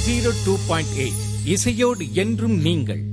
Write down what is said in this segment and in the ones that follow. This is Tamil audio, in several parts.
ஜீரோ டூ பாயிண்ட் எயிட் இசையோடு என்றும் நீங்கள்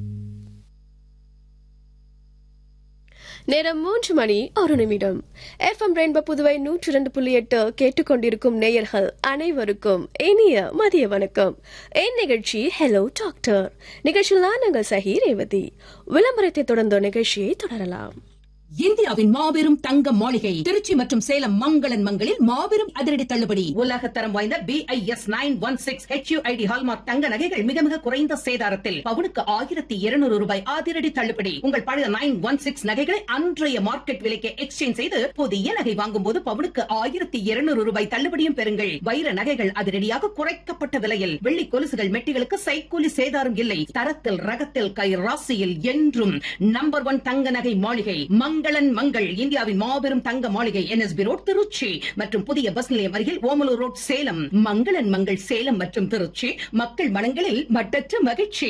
நேரம் மூன்று மணி ஒரு நிமிடம் எஃப்எம் ரெயின்போ புதுவை நூற்றி இரண்டு புள்ளி எட்டு கேட்டுக்கொண்டிருக்கும் நேயர்கள் அனைவருக்கும் இனிய மதிய வணக்கம் என் நிகழ்ச்சி ஹலோ டாக்டர் நிகழ்ச்சியில் நான் நாங்கள் சஹி ரேவதி விளம்பரத்தை தொடர்ந்த நிகழ்ச்சியை தொடரலாம் இந்தியாவின் மாபெரும் தங்க மாளிகை திருச்சி மற்றும் சேலம் மங்களன் மங்களில் மாபெரும் அதிரடி தள்ளுபடி உலக தரம் வாய்ந்த B I S nine one six HUID hallmark தங்க நகைகள் மிக மிக குறைந்த சேதாரத்தில் பவுனுக்கு ஆயிரத்தி இருநூறு ரூபாய் அதிரடி தள்ளுபடி உங்கள் பழைய நைன் ஒன் சிக்ஸ் நகைகளை அன்றைய மார்க்கெட் விலைக்கு எக்ஸ்சேஞ்ச் செய்து புதிய நகை வாங்கும் போது பவுனுக்கு ஆயிரத்தி இருநூறு ரூபாய் தள்ளுபடியும் பெறுங்கள் வைர நகைகள் அதிரடியாக குறைக்கப்பட்ட விலையில் வெள்ளி கொலுசுகள் மெட்டிகளுக்கு சைக்கூலி சேதாரம் இல்லை தரத்தில் ரகத்தில் கை ராசியில் என்றும் நம்பர் ஒன் தங்க நகை மாளிகை மங்களன் மங்கள் இந்தியாவின் மாபெரும் தங்க மாளிகை என்எஸ்பி ரோட் திருச்சி மற்றும் புதிய பஸ் நிலையம் அருகில் ஓமலூர் ரோட் சேலம் மங்களன் மங்கள் சேலம் மற்றும் திருச்சி மக்கள் மனங்களில் மட்டற்ற மகிழ்ச்சி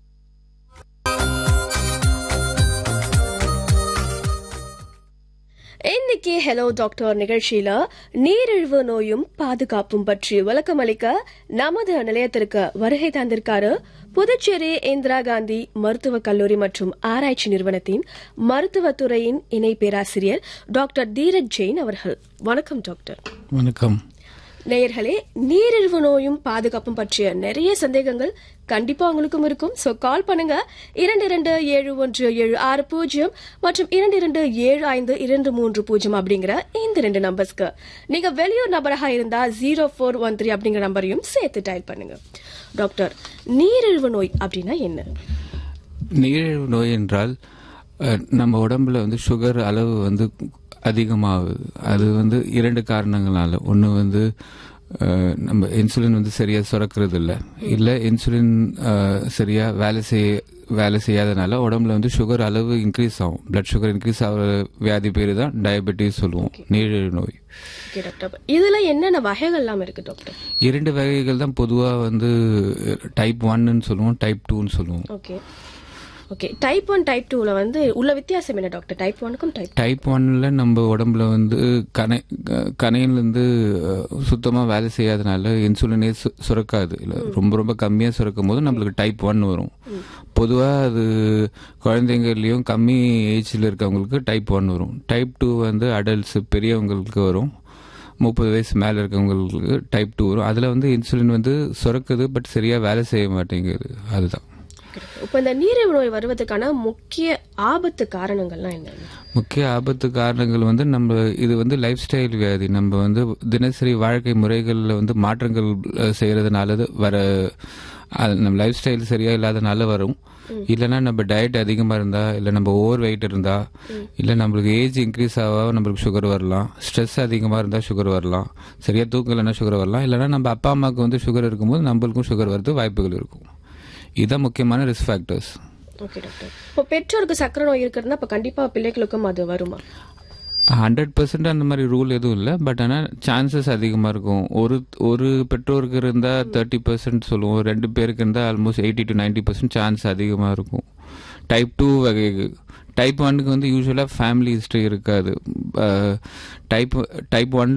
இன்னைக்கு ஹலோ டாக்டர் நிகழ்ச்சியில நீரிழிவு நோயும் பாதுகாப்பும் பற்றி விளக்கமளிக்க நமது நிலையத்திற்கு வருகை தந்திருக்காரு புதுச்சேரி இந்திரா காந்தி மருத்துவக் கல்லூரி மற்றும் ஆராய்ச்சி நிறுவனத்தின் மருத்துவத்துறையின் இணை பேராசிரியர் டாக்டர் தீரஜ் ஜெயின் அவர்கள் வணக்கம் டாக்டர் வணக்கம் நேயர்களே நீரிழிவு நோயும் பாதுகாப்பும் பற்றிய நிறைய சந்தேகங்கள் கண்டிப்பா உங்களுக்கும் இருக்கும் சோ கால் பண்ணுங்க இரண்டு இரண்டு ஏழு ஒன்று ஏழு ஆறு பூஜ்ஜியம் மற்றும் இரண்டு இரண்டு ஏழு ஐந்து இரண்டு மூன்று பூஜ்ஜியம் அப்படிங்கிற இந்த ரெண்டு நம்பர்ஸ்க்கு நீங்க வெளியூர் நபராக இருந்தா ஜீரோ ஃபோர் ஒன் த்ரீ அப்படிங்கிற நம்பரையும் சேர்த்து டயல் பண்ணுங்க டாக்டர் நீரிழிவு நோய் அப்படின்னா என்ன நீரிழிவு நோய் என்றால் அஹ், நம்ம உடம்புல வந்து சுகர் அளவு வந்து அதிகமாகுது அது வந்து இரண்டு காரணங்களால ஒன்று வந்து அஹ், நம்ம இன்சுலின் வந்து சரியா சுரக்கிறது இல்லை இல்லை இன்சுலின் அஹ், சரியா வேலை செய்ய வேலை செய்யாதனால உடம்புல வந்து சுகர் அளவு இன்க்ரீஸ் ஆகும் பிளட் சுகர் இன்க்ரீஸ் ஆகிற வியாதி பேர் தான் டயபெட்டிஸ் சொல்லுவோம் நீரிழிவு நோய் ஓகே டாக்டர் இதுல என்னென்ன வகைகள்லாம் இருக்கு டாக்டர் இரண்டு வகைகள் தான் பொதுவாக வந்து டைப் ஒன்னு சொல்லுவோம் டைப் டூன்னு சொல்லுவோம் okay okay type one type டூல வந்து உள்ள வித்தியாசம் என்ன டாக்டர் டைப் ஒனுக்கும் டைப் டைப் ஒன்ல நம்ம உடம்புல வந்து கனை கணையிலேருந்து சுத்தமாக வேலை செய்யாதனால இன்சுலினே சு- சுரக்காது இல்லை ரொம்ப ரொம்ப கம்மியாக சுரக்கும் போது நம்மளுக்கு டைப் ஒன் வரும் பொதுவாக அது குழந்தைங்கள்லையும் கம்மி ஏஜில் இருக்கவங்களுக்கு டைப் ஒன் வரும் டைப் டூ வந்து அடல்ட்ஸ் பெரியவங்களுக்கு வரும் முப்பது வயசு மேலே இருக்கவங்களுக்கு டைப் டூ வரும் அதில் வந்து இன்சுலின் வந்து சுரக்குது பட் சரியாக வேலை செய்ய மாட்டேங்குது அதுதான் இப்ப இந்த நீரிழிவு நோய் வருவதற்கான முக்கிய ஆபத்து காரணங்கள்லாம் என்னென்ன முக்கிய ஆபத்து காரணங்கள் வந்து நம்ம இது வந்து லைஃப் ஸ்டைல் வியாதி நம்ம வந்து தினசரி வாழ்க்கை முறைகளில் வந்து மாற்றங்கள் அஹ், செய்யறதுனால இது வர அது நம்ம லைஃப் ஸ்டைல் சரியா இல்லாதனால வரும் இல்லைன்னா நம்ம டயட் அதிகமாக இருந்தா இல்லை நம்ம ஓவர் வெயிட் இருந்தா இல்லை நம்மளுக்கு ஏஜ் இன்க்ரீஸ் ஆக நம்மளுக்கு சுகர் வரலாம் ஸ்ட்ரெஸ் அதிகமாக இருந்தால் சுகர் வரலாம் சரியா தூக்கம் இல்லைன்னா சுகர் வரலாம் இல்லைன்னா நம்ம அப்பா அம்மாவுக்கு வந்து சுகர் இருக்கும்போது நம்மளுக்கும் சுகர் வரது வாய்ப்புகள் இருக்கும் இதுதான் முக்கியமான ரிஸ்க் ஃபேக்டர்ஸ் ஓகே டாக்டர் இப்போ பெற்றோருக்கு சக்கரை நோய் இருக்கிறதுனா அப்ப கண்டிப்பா பிள்ளைகளுக்கும் அது வருமா ஹண்ட்ரட் பர்சன்ட் அந்த மாதிரி ரூல் எதுவும் இல்லை பட் ஆனால் சான்சஸ் அதிகமாக இருக்கும் ஒரு ஒரு பெற்றோருக்கு இருந்தால் தேர்ட்டி பர்சன்ட் சொல்லுவோம் ரெண்டு பேருக்கு இருந்தால் almost eighty to ninety percent chance அதிகமாக இருக்கும் டைப் டூ வகை டைப் ஒன்னுக்கு வந்து யூஸ்வலாக ஃபேமிலி ஹிஸ்ட்ரி இருக்காது டைப் டைப் ஒன்